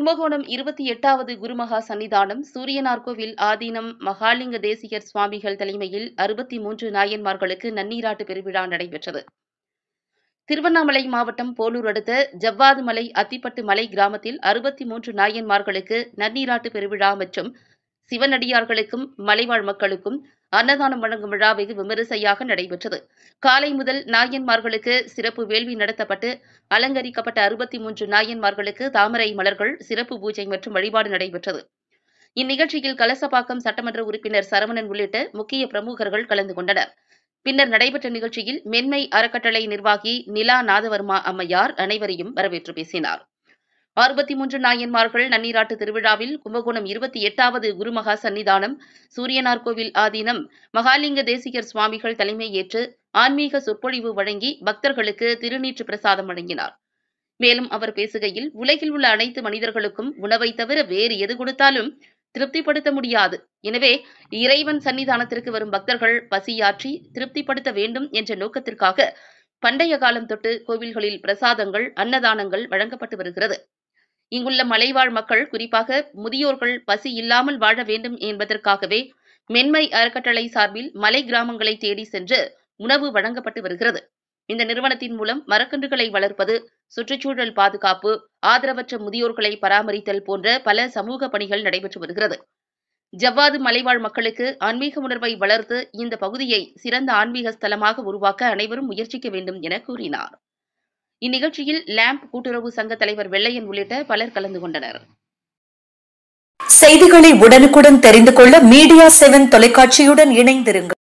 கும்பகோணம் இருபத்தி எட்டாவது குருமகா சன்னிதானம் சூரியனார்கோவில் ஆதீனம் மகாலிங்க தேசிகர் சுவாமிகள் தலைமையில் அறுபத்தி மூன்று நாயன்மார்களுக்கு நன்னீராட்டு பெருவிழா நடைபெற்றது திருவண்ணாமலை மாவட்டம் போலூர் அடுத்த ஜவ்வாதுமலை அத்திப்பட்டு மலை கிராமத்தில் அறுபத்தி மூன்று நாயன்மார்களுக்கு நன்னீராட்டு பெருவிழா மற்றும் சிவனடியார்களுக்கும் மலைவாழ் மக்களுக்கும் அன்னதானம் வழங்கும் விழா வெகு விமரிசையாக நடைபெற்றது காலை முதல் நாயன்மார்களுக்கு சிறப்பு வேள்வி நடத்தப்பட்டு அலங்கரிக்கப்பட்ட அறுபத்தி மூன்று நாயன்மார்களுக்கு தாமரை மலர்கள் சிறப்பு பூஜை மற்றும் வழிபாடு நடைபெற்றது இந்நிகழ்ச்சியில் கலசப்பாக்கம் சட்டமன்ற உறுப்பினர் சரவணன் உள்ளிட்ட முக்கிய பிரமுகர்கள் கலந்து கொண்டனர் பின்னர் நடைபெற்ற நிகழ்ச்சியில் மென்மை அறக்கட்டளை நிர்வாகி நிலா நாதவர்மா அம்மையார் அனைவரையும் வரவேற்று பேசினார் அறுபத்தி மூன்று நாயன்மார்கள் நன்னீராட்டு திருவிழாவில் கும்பகோணம் இருபத்தி எட்டாவது குருமகா சன்னிதானம் சூரியனார்கோவில் ஆதீனம் மகாலிங்க தேசிகர் சுவாமிகள் தலைமை ஏற்று ஆன்மீக சொற்பொழிவு வழங்கி பக்தர்களுக்கு திருநீற்று பிரசாதம் வழங்கினார் மேலும் அவர் பேசுகையில் உலகில் உள்ள அனைத்து மனிதர்களுக்கும் உணவை தவிர வேறு எது கொடுத்தாலும் திருப்திப்படுத்த முடியாது எனவே இறைவன் சன்னிதானத்திற்கு வரும் பக்தர்கள் பசியாற்றி திருப்திப்படுத்த வேண்டும் என்ற நோக்கத்திற்காக பண்டைய காலம் தொட்டு கோவில்களில் பிரசாதங்கள் அன்னதானங்கள் வழங்கப்பட்டு வருகிறது இங்குள்ள மலைவாழ் மக்கள் குறிப்பாக முதியோர்கள் பசி இல்லாமல் வாழ வேண்டும் என்பதற்காகவே மென்மை அறக்கட்டளை சார்பில் மலை கிராமங்களை தேடி சென்று உணவு வழங்கப்பட்டு வருகிறது இந்த நிறுவனத்தின் மூலம் மரக்கன்றுகளை வளர்ப்பது சுற்றுச்சூழல் பாதுகாப்பு ஆதரவற்ற முதியோர்களை பராமரித்தல் போன்ற பல சமூக பணிகள் நடைபெற்று வருகிறது ஜவ்வாது மலைவாழ் மக்களுக்கு ஆன்மீக உணர்வை வளர்த்து இந்த பகுதியை சிறந்த ஆன்மீக ஸ்தலமாக உருவாக்க அனைவரும் முயற்சிக்க வேண்டும் என கூறினார் இந்நிகழ்ச்சியில் லேம்ப் கூட்டுறவு சங்க தலைவர் வெள்ளையன் உள்ளிட்ட பலர் கலந்து கொண்டனர் செய்திகளை உடனுக்குடன் தெரிந்து கொள்ள மீடியா செவன் தொலைக்காட்சியுடன் இணைந்திருங்கள்